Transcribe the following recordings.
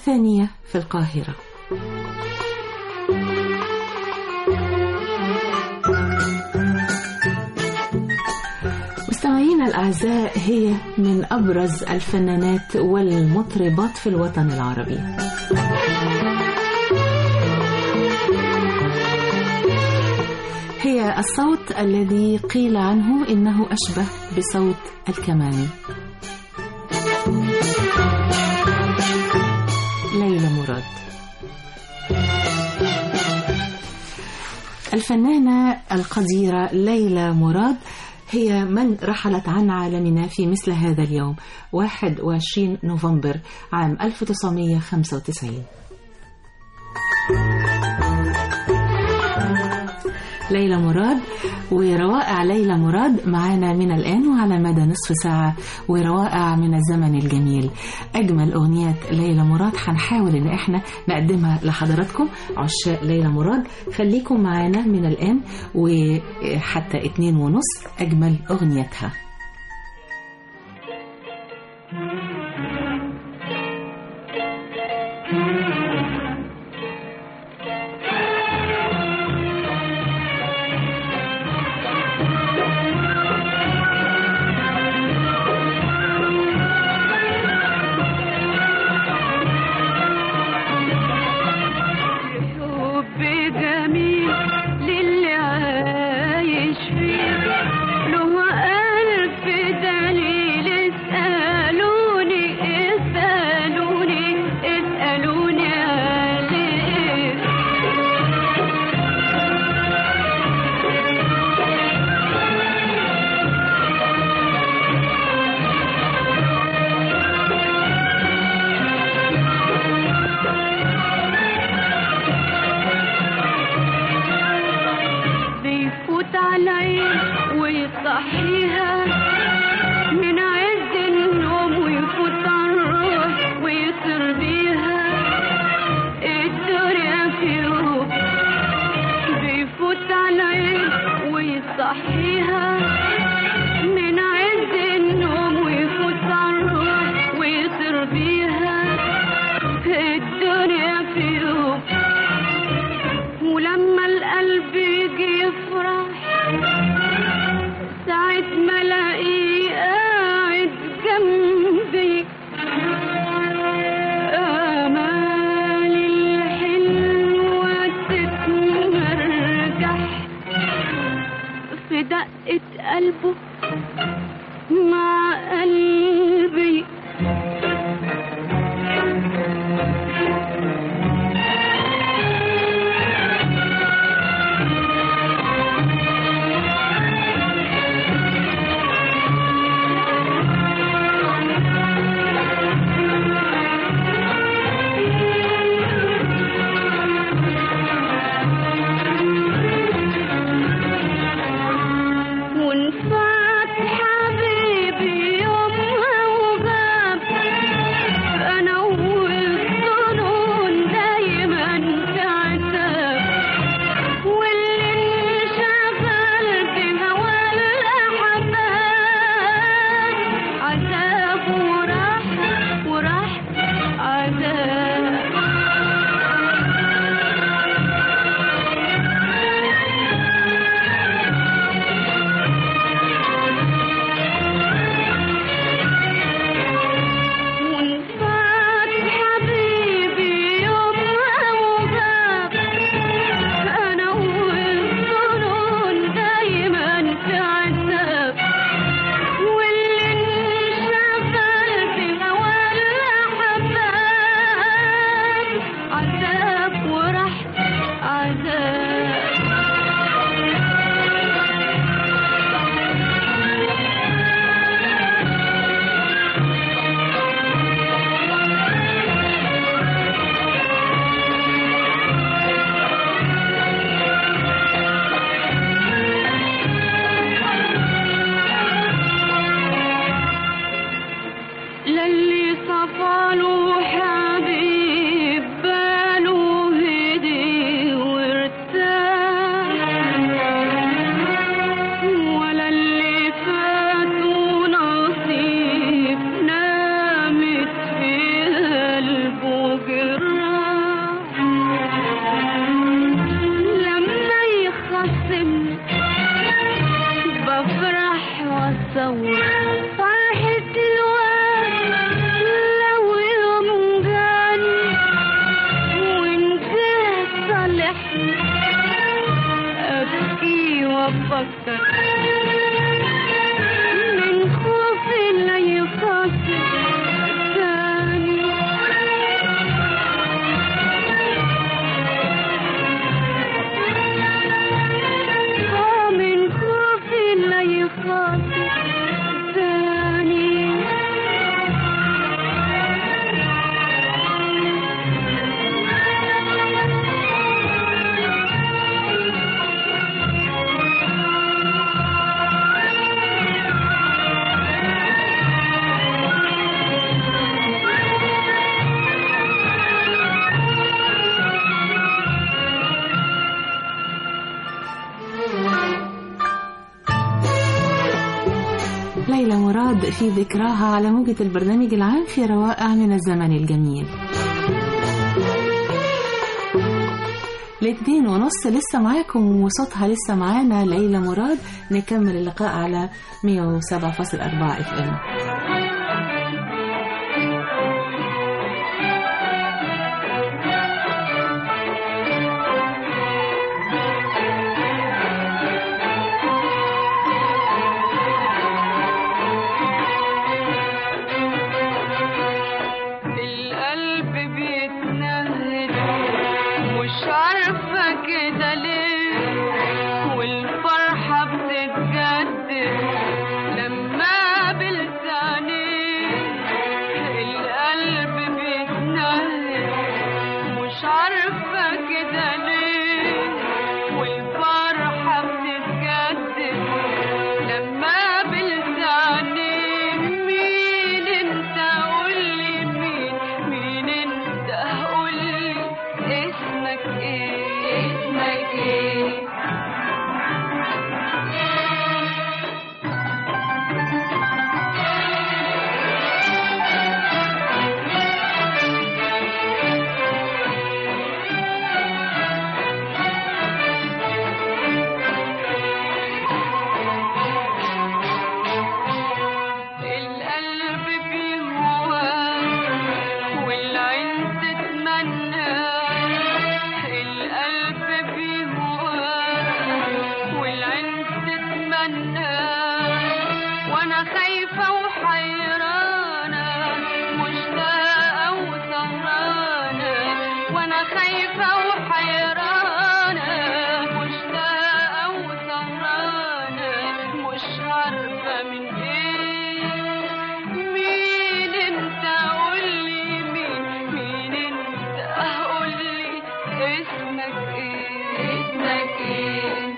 الثانية في القاهرة مستمعينا الأعزاء هي من أبرز الفنانات والمطربات في الوطن العربي هي الصوت الذي قيل عنه إنه أشبه بصوت الكمان ليلى مراد الفنانة القديرة ليلى مراد هي من رحلت عن عالمنا في مثل هذا اليوم 21 نوفمبر عام 1995 ليلى مراد وروائع ليلى مراد معانا من الآن وعلى مدى نصف ساعة وروائع من الزمن الجميل أجمل أغنيات ليلى مراد هنحاول إن إحنا نقدمها لحضراتكم عشاق ليلى مراد خليكم معانا من الآن وحتى اتنين ونص أجمل أغنياتها حب جميل للي عايش فيه له ألف دليل اسألوني اسألوني اسألوني عليه بيفوت على العين ويصحيها من عز النوم ويفوت على الروح ويطير بيها الدنيا في يوم بيفوت على العين ويصحيها من عز النوم ويفوت على الروح ويطير بيها الدنيا في يوم ولما القلب يجي يفرح ساعة ما الاقيه قاعد جنبي آمالي الحلوة تتمرجح في دقة قلبه مع قلبي وانفتح أكتر من خوفي لا يفكر تاني آه من خوفي لا يفكر تاني ليلى مراد في ذكراها على موجة البرنامج العام في روائع من الزمن الجميل الاثنين ونص لسه معاكم وصوتها لسه معانا ليلى مراد نكمل اللقاء على 107.4 اف ام القلب بيتنهد مش عارفة كده ليه والفرحة بتتجدد لما بلساني القلب بيتنهد مش عارفة كده ليه والفرحة بتتجدد لما بلساني مين انت قولي مين مين انت قولي اسمك ايه اسمك ايه القلب بيهواك والعين تتمنى القلب بيهواك والعين تتمنى وانا خايفة وحيرانة مشتاقة وسهرانة وانا خايفة وحيرانة مشتاقة وسهرانة مش عارفة من ايه مين انت قولي مين مين انت قولي اسمك ايه اسمك ايه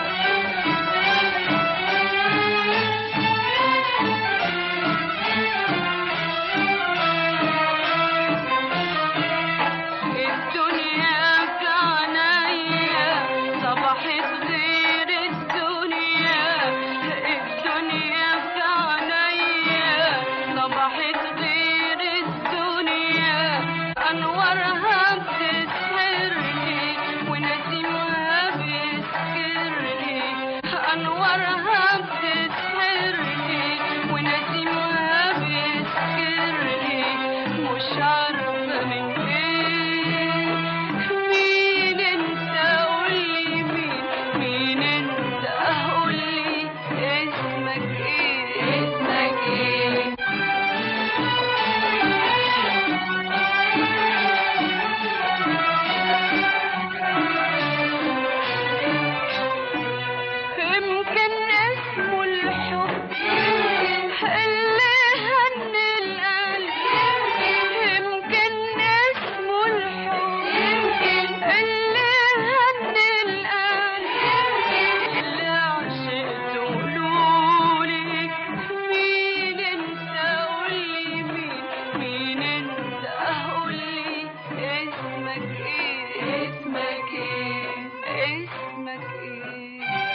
الدنيا في عينيا صبحت غير الدنيا الدنيا في عينيا صبحت غير الدنيا أنوارها بتسحرني ونسيمها بيسكرني أنوارها بتسحرني ونسيمها بيسكرني مش عارفة من ايه مين انت قولي مين مين انت قولي اسمك ايه اسمك ايه يمكن اسمه الحب اللي هني القلب يمكن اسمه الحب اللي هني القلب اللي عشقته قولولي مين انت قولي مين مين انت قولي اسمك ايه اسمك ايه اسمك ايه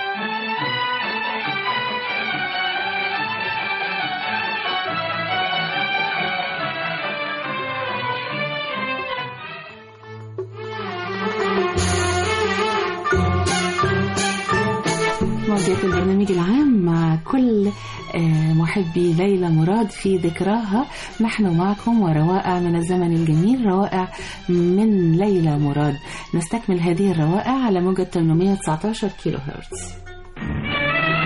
موجة البرنامج العام مع كل آه، محبي ليلى مراد في ذكراها نحن معكم وروائع من الزمن الجميل روائع من ليلى مراد نستكمل هذه الروائع على موجة 819 كيلو هرتز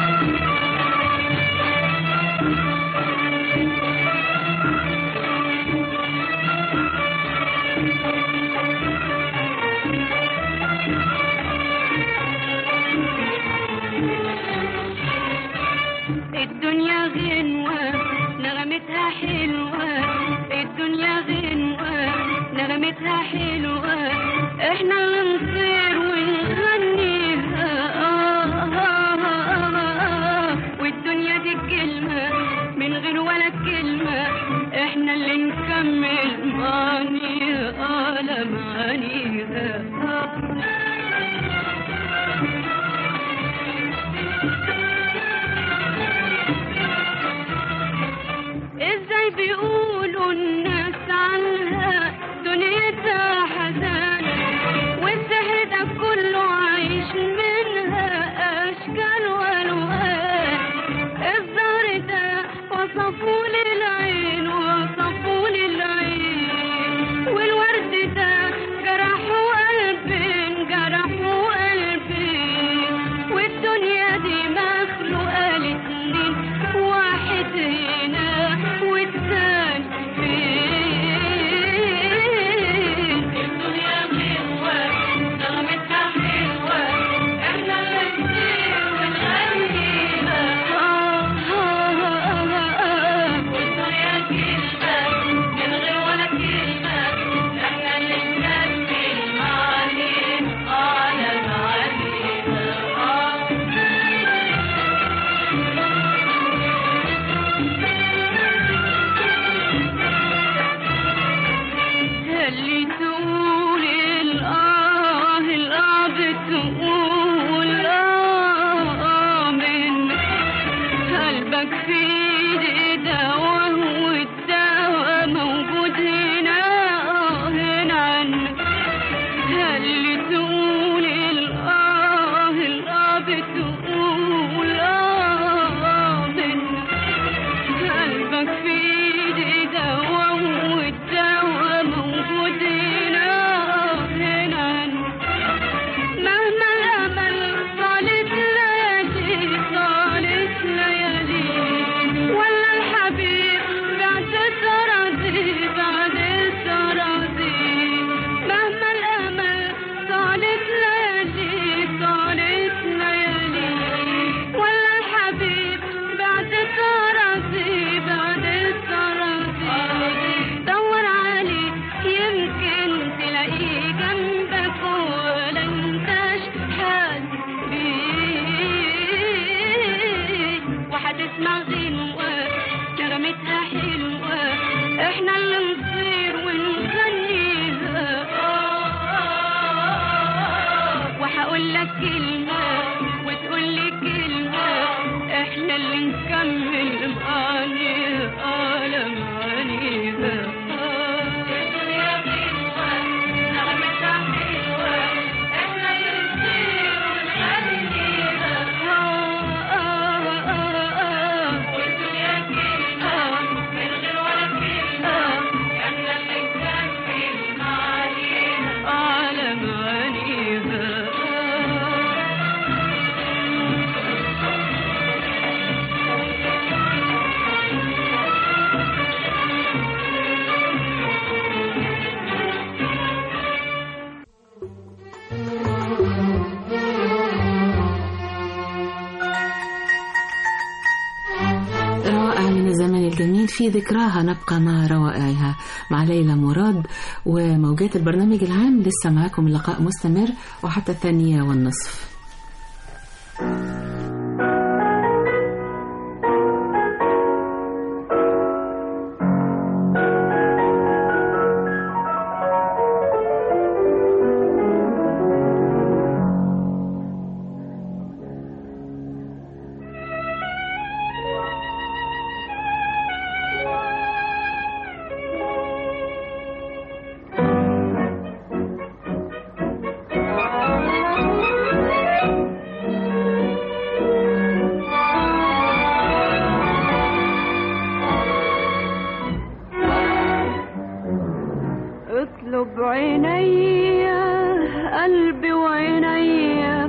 رغمتها حلوة احنا اللي نطير ونغنيها آه آه آه آه والدنيا دي كلمة من غير ولا كلمة احنا اللي نكمل معانيها آه لا معانيها آه ازاي بيقولوا الناس عنها دنيتها حزان والسحر ده كله عايش منها اشكال والوان الزهر ده وصفوا لي العين وصفوا لي العين والورد ده جرحوا قلبين جرحوا قلبين والدنيا دي مخلوقة لاتنين واحد هنا والتاني فين الدنيا حلوة نغمتها حلوة احنا اللي نطير ونغنيها والدنيا كلمة من غير ولا كلمة احنا اللي نكمل معانيها على معانيها اللي تقول الآه الآه بتقول آه من قلبك في ايدي دواء والدواء موجود هنا آه هنا عنك اللي تقول الآه الآه بتقول آه من قلبك في ايدي دواء والدواء موجود هنا هنا عنك مهما الأمل طالت ليالي طالت ليالي ولا الحبيب بعد التراضي بعد التراضي مهما الأمل طالت ليالي طالت ليالي ولا الحبيب بعد التراضي بعد التراضي دور عليه يمكن تلاقيه جنبك ولا انتش حاسس بيه وهتسمع غنوة نغمتها حلوة احنا اللي نطير ونغنيها وهقول لك كلمة وتقول لي كلمة احنا اللي نكمل معانيها على معانيها الدنيا حلوة نغمتها حلوة احنا اللي نطير ونغنيها والدنيا كلمة من غير ولا كلمة احنا اللي نكمل معانيها على معانيها روائع من الزمن الجميل في ذكراها نبقى مع روائعها مع ليلى مراد وموجات البرنامج العام لسه معاكم اللقاء مستمر وحتى الثانية والنصف اطلب عيني قلبي وعيني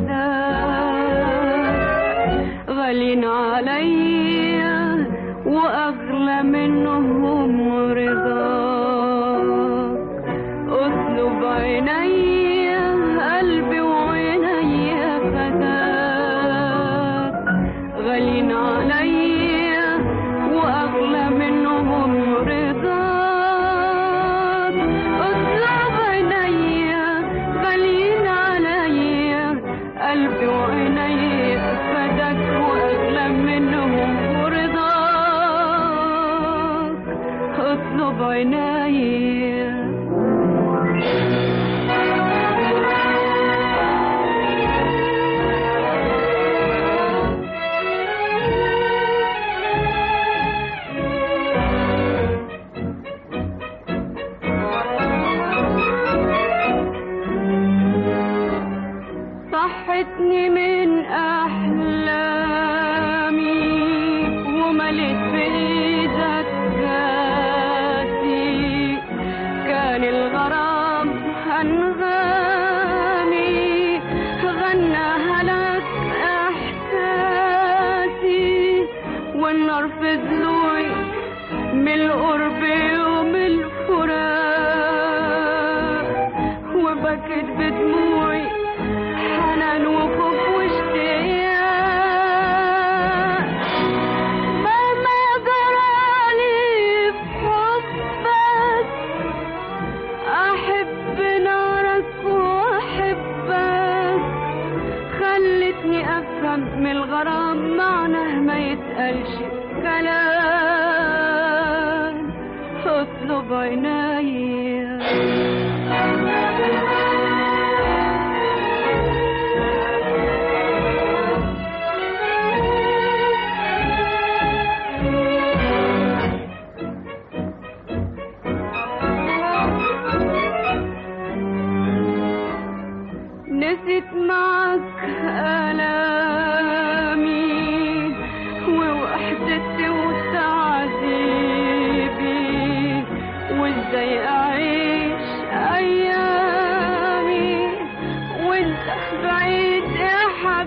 فداك غالين عليا واغلى منهم رضاك اطلب عيني قلبي وعيني فداك غالين عليا واغلى منهم رضاك اطلب الغرام هنغني غناها لك احساسي والنار في ضلوعي من القرب ومن الفراق وبكت بدموعي حنان وخوف واشتياق مهما جرالي في حبك احب نارك واحبك خلتني افهم من الغرام معناه ما يتقالش كلام اطلب عناية نسيت معك ألامي ووحدتي وتعذيبي وازاي أعيش أيامي وانت بعيد يا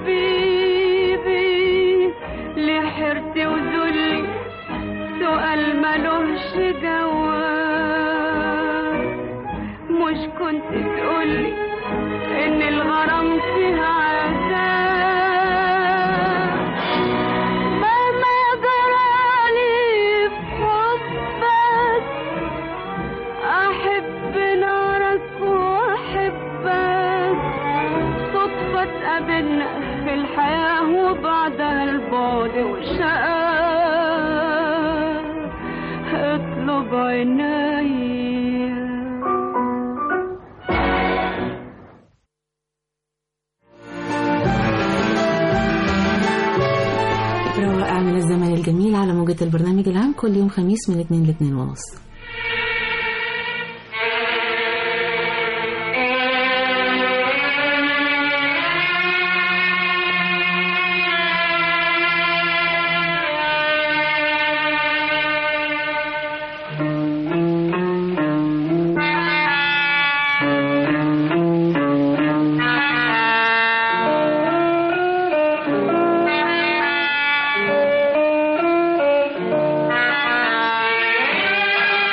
حبيبي لحرتي وذلي سؤال ملوش جواب مش كنت تقولي ان الغرام فيها عذاب مهما جرالي في حبك احب نارك واحبك صدفة تقابلنا في الحياة وبعدها البعد والشقاء اطلب عناية روائع من الزمن الجميل على موجة البرنامج العام كل يوم خميس من 2 ل 2 ونص Thank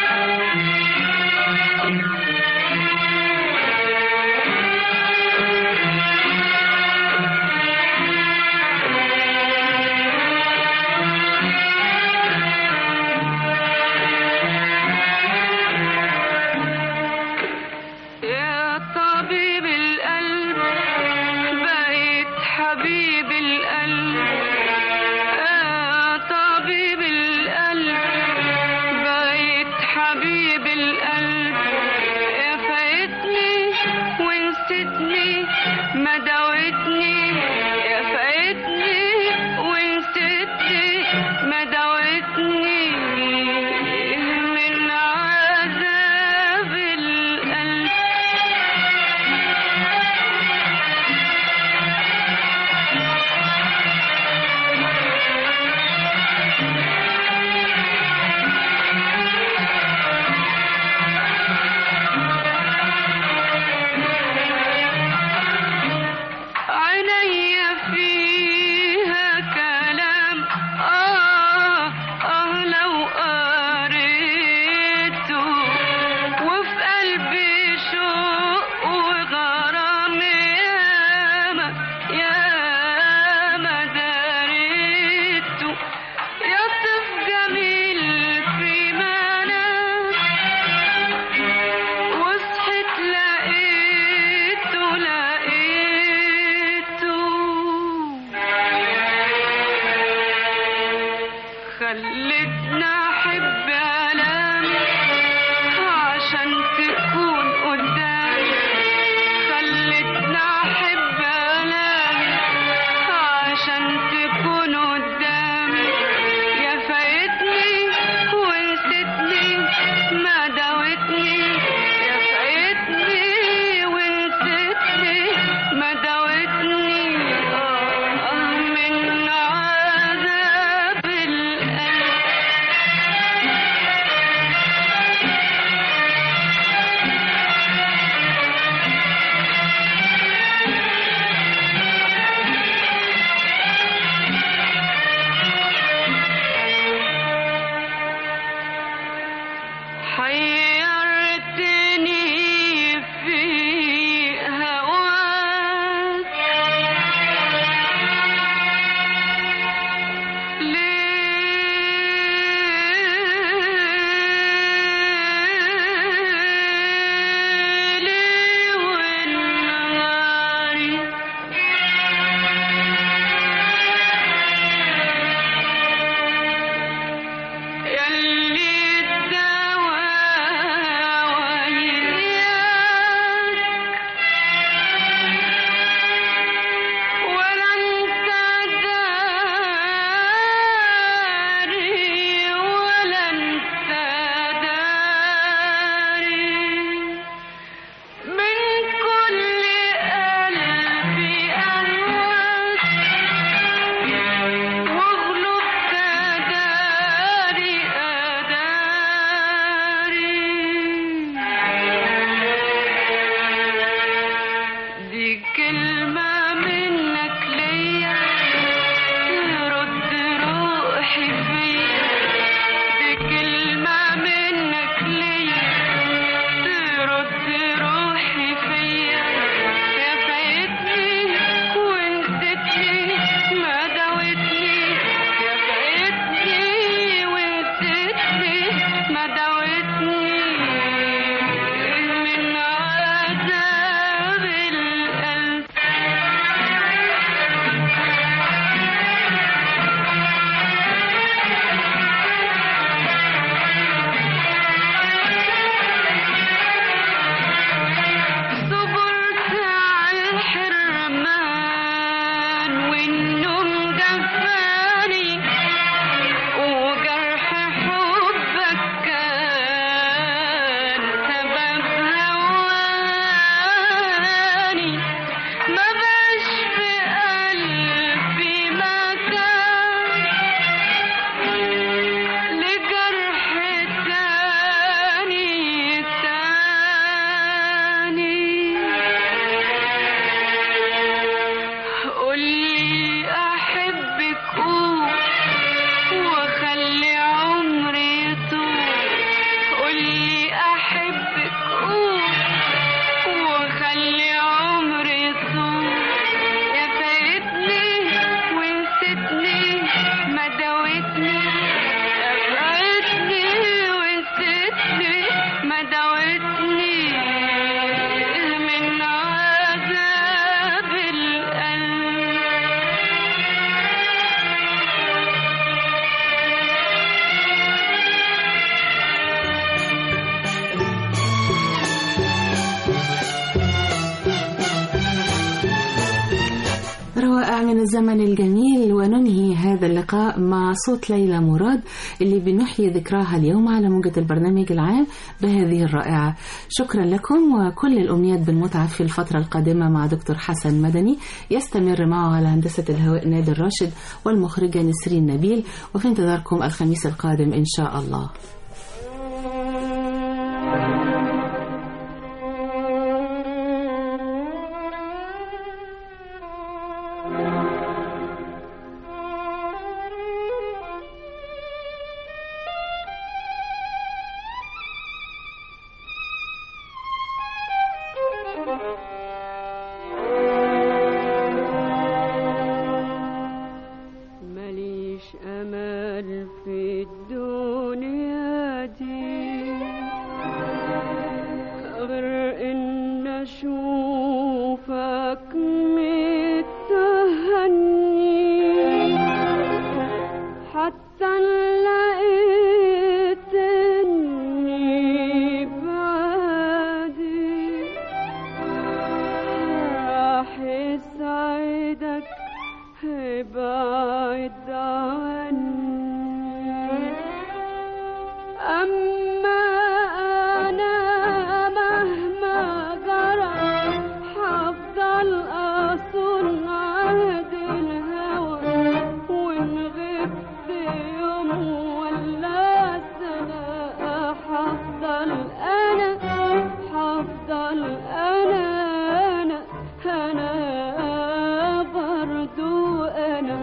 وروائع من الزمن الجميل وننهي هذا اللقاء مع صوت ليلى مراد اللي بنحيي ذكراها اليوم على موجة البرنامج العام بهذه الرائعة شكرا لكم وكل الأمنيات بالمتعة في الفترة القادمة مع دكتور حسن مدني يستمر معه على هندسة الهواء نادر راشد والمخرجة نسرين نبيل وفي انتظاركم الخميس القادم إن شاء الله ماليش امل في الدنيا دي غير ان اشوفك متهني حتى لقيت اني بعدي راح يسعدك ابعد عني أما أنا مهما جرى حفضل أصون عهد الهوى وإن غبت يوم ولا سنة حفضل أنا حفضل أنا أنا أنا برضو أنا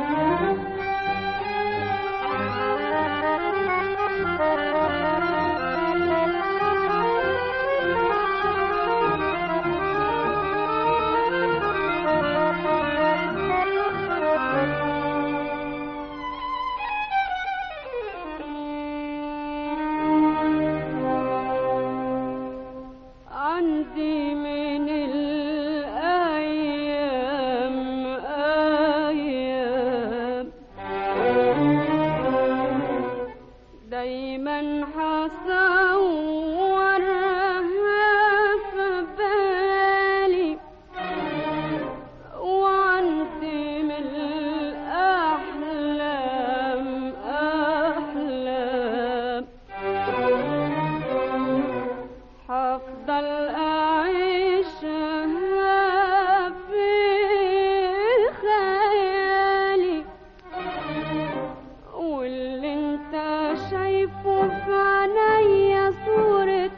عندي من الأيام أيام دايما حصورها في بالي وعندي من الأحلام أحلام حفضل أعيشها في خيالي واللي انت شايفه في عينيا صورة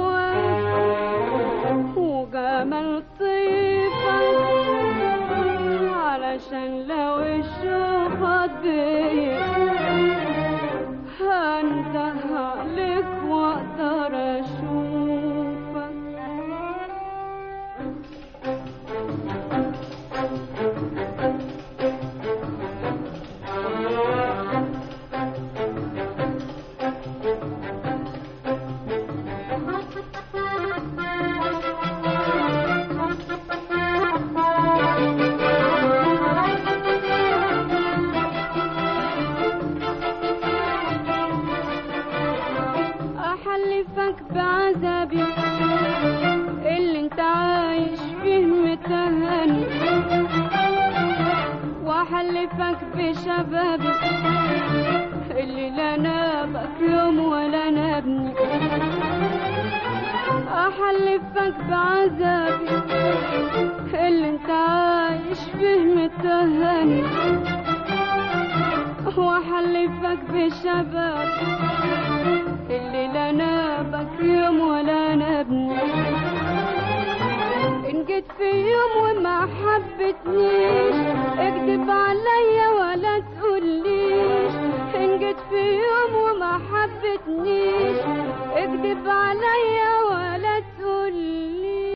هواك وجمال طيبك علشان لو الشوفك بيا هنده عليك واقدر اشوفك احلفك بعذابي اللي انت عايش فيه متهني واحلفك بشبابي اللي لا نابك يوم ولا نابني احلفك بعذابي اللي انت عايش فيه متهني واحلفك بشبابي اللي لا نابك يوم ولا نابني ان جيت في يوم وما حبتني